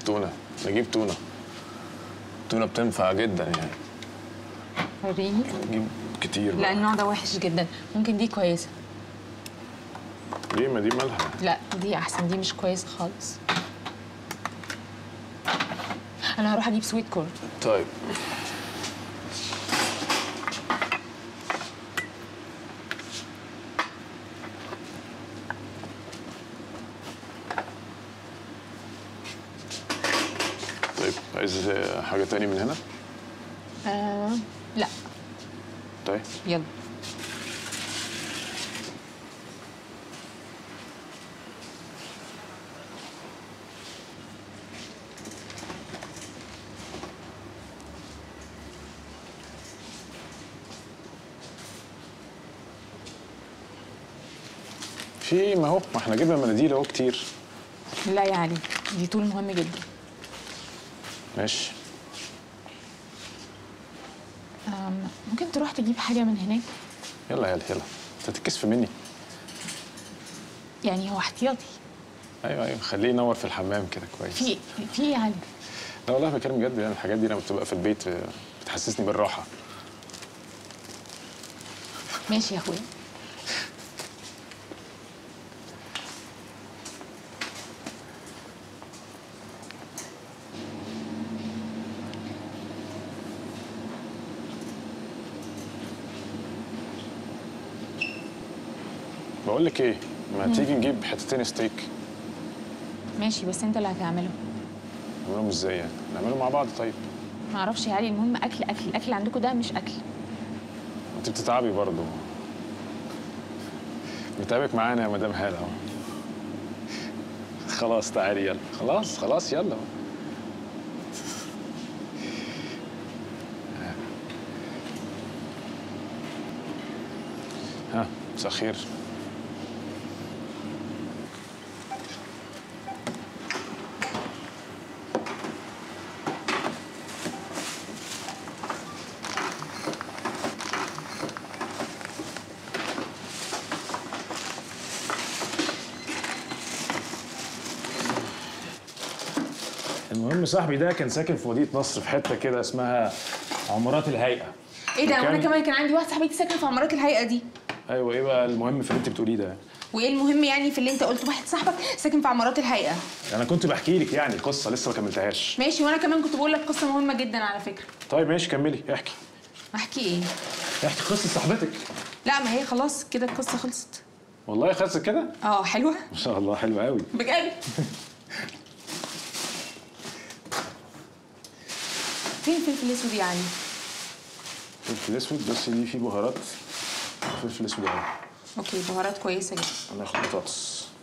تونه نجيب تونه تونه بتنفع جدا يعني وريني نجيب كتير لا بقى. النوع ده وحش جدا ممكن دي كويسه ليه ما دي مالها لا دي احسن دي مش كويسه خالص انا هروح اجيب سويت كورن طيب طيب عايز حاجة تاني من هنا؟ آه لا طيب يلا في ما هو ما احنا جبنا مناديل اهو كتير لا يا علي دي طول مهم جدا ماشي آم، ممكن تروح تجيب حاجه من هناك يلا يلا يلا انت تتكسف مني يعني هو احتياطي ايوه ايوه خليه ينور في الحمام كده كويس في في ايه يا علي لا والله بتكلم بجد يعني الحاجات دي لما بتبقى في البيت آه، بتحسسني بالراحة ماشي يا اخويا بقول لك ايه ما تيجي نجيب حتتين ستيك ماشي بس انت اللي هتعمله نعملهم ازاي يعني نعملهم مع بعض طيب ما اعرفش يا علي المهم اكل اكل الاكل اللي عندكم ده مش اكل انت بتتعبي برضه بتعبك معانا يا مدام هاله اهو خلاص تعالي يلا خلاص خلاص يلا ها مساء الخير المهم صاحبي ده كان ساكن في مدينه نصر في حته كده اسمها عمارات الهيئه ايه ده وكان- وانا كمان كان عندي واحد صاحبتي ساكن في عمارات الهيئه دي ايوه ايه بقى المهم في اللي انت بتقوليه ده وايه المهم يعني في اللي انت قلته واحد صاحبك ساكن في عمارات الهيئه انا كنت بحكي لك يعني قصه لسه ما كملتهاش ماشي وانا كمان كنت بقول لك قصه مهمه جدا على فكره طيب ماشي كملي احكي احكي ايه احكي قصه صاحبتك لا ما هي خلاص كده القصه خلصت والله خلصت كده اه حلوه ما شاء الله حلوه قوي بجد فين الفلفل الاسود يا علي فلفل اسود بس دي فيه بهارات فلفل اسود اهو اوكي بهارات كويسه جدا انا هاخد بطاطس